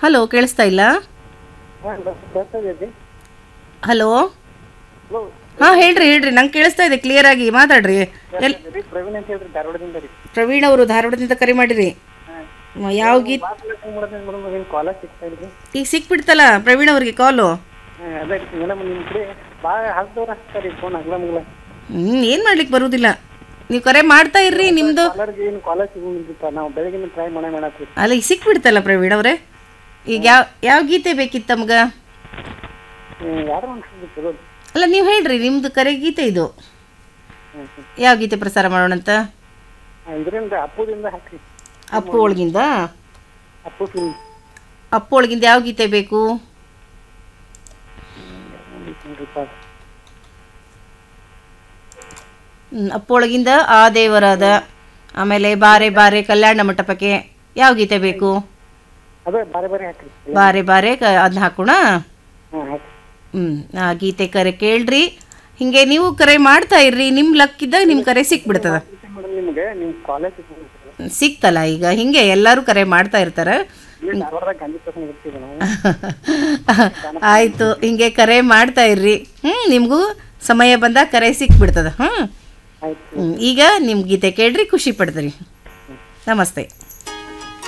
Hello ಕೇಳಿಸ್ತಾ ಇಲ್ಲ hello ಹಾಂ ಹೇಳ್ರಿ ಹೇಳ್ರಿ ನಂಗೆ ಕೇಳಿಸ್ತಾ ಇದೆ ಕ್ಲಿಯರ್ ಆಗಿ ಮಾತಾಡ್ರಿ ಎಲ್ ಪ್ರವೀಣ್ ಅಂತ ಹೇಳ್ರಿ ಧಾರವಾಡದಿಂದ ರೀ ಪ್ರವೀಣ್ ಅವರು ಧಾರವಾಡದಿಂದ ಕರೆ ಮಾಡಿರಿ ಮ, ಯಾವ ಗೀತ್ ಮೇಡಮ್ ಕಾಲೇಜ್ ಸಿಗ್ತಾ ಇದ್ರಿ ಈಗ ಸಿಕ್ಬಿಡ್ತಲ್ಲ ಪ್ರವೀಣ್ ಅವ್ರಿಗೆ ಕಾಲು ಅದೇ ರೀ ಮೇಡಮ್ ನಿಮ್ಮ ಕಡೆ ಭಾಳ ಹಲ್ದವ್ರು ಹಚ್ತಾರೆ ಫೋನ್ ಹಗ್ಲ ಮುಗ್ಲ ಹ್ಞೂ ಏನು ಮಾಡ್ಲಿಕ್ಕೆ ಬರುವುದಿಲ್ಲ ನೀವು ಕರೆ ಮಾಡ್ತಾ ಇರ್ರಿ ನಿಮ್ಮದು ಕಾಲರ್ಗೆ ಏನು ಕಾಲೇಜ್ ಸಿಗೋಂಗಿಲ್ಪ ನಾವು ಬೆಳಗಿನ ಟ್ರೈ ಮಾಡೇ ಮಾಡತ್ತೀವಿ ಅಲ್ಲ ಈಗ ಸಿಕ್ಬಿಡ್ತಲ್ಲ ಪ್ರವೀಣ್ ಅವರೇ ಈಗ ಯಾವ ಯಾವ ಗೀತೆ ಬೇಕಿತ್ತು ತಮ್ಗೆ ಯಾರು ಅನ್ಸಿದ್ರು ಚಲೋ ಅಲ್ಲ ನೀವು ಹೇಳ್ರಿ ನಿಮ್ಮದು ಕರೆ ಗೀತೆ ಇದು ಯಾವ ಗೀತೆ ಪ್ರಸಾರ ಮಾಡೋಣಂತ ಇದರಿಂದ ಅಪ್ಪುದಿಂದ ಹಾಕ್ರಿ ಅಪ್ಪು ಒಳಗಿಂದ ಅಪ್ಪು ಫಿಲ್ಮ್ ಅಪ್ಪು ಒಳಗಿಂದ ಯಾವ ಗೀತೆ ಬೇಕು ಹ್ಮ್, ಅಪ್ಪು ಒಳಗಿಂದ ಆ ದೇವರಾದ ಆಮೇಲೆ ಬಾರೆ ಬಾರೆ ಕಲ್ಯಾಣ ಮಂಟಪಕ್ಕೆ ಯಾವ ಗೀತೆ ಬೇಕು ಅದೇ ಬಾರೆ ಬಾರೆ ಹಾಕ್ರಿ ಬಾರೆ ಬಾರೆ ಕ ಅದನ್ನ ಹಾಕೋಣ ಹಾಂ ಹಾಕಿ ಹ್ಞೂ ಆ ಗೀತೆ ಕರೆ ಕೇಳ್ರಿ ಹಿಂಗೆ ನೀವು ಕರೆ ಮಾಡ್ತಾ ಇರ್ರಿ ನಿಮ್ಮ ಲಕ್ ಇದ್ದಾಗ ನಿಮ್ಮ ಕರೆ ಸಿಕ್ಬಿಡ್ತದ ಮೇಡಮ್ ನಿಮಗೆ ನಿಮ್ಮ ಕಾಲೇಜ್ ಸಿಕ್ತಲ್ಲ ಈಗ ಹಿಂಗೆ ಎಲ್ಲರೂ ಕರೆ ಮಾಡ್ತಾ ಇರ್ತಾರೆ ಇಲ್ಲಿ ಧಾರವಾಡದಾಗ ಗಾಂಧಿ ಚೌಕನ ಇರ್ತೀವಿ ನಾವು ಆಯಿತು ಹಿಂಗೆ ಕರೆ ಮಾಡ್ತಾ ಇರ್ರಿ ಹ್ಞೂ ನಿಮಗೂ ಸಮಯ ಬಂದಾಗ ಕರೆ ಸಿಕ್ಬಿಡ್ತದ ಹ್ಞೂ ಆಯ್ತು ಹ್ಮ್. ಈಗ ನಿಮ್ಮ ಗೀತೆ ಕೇಳ್ರಿ ಖುಷಿ ಪಡ್ತೀರಿ ನಮಸ್ತೆ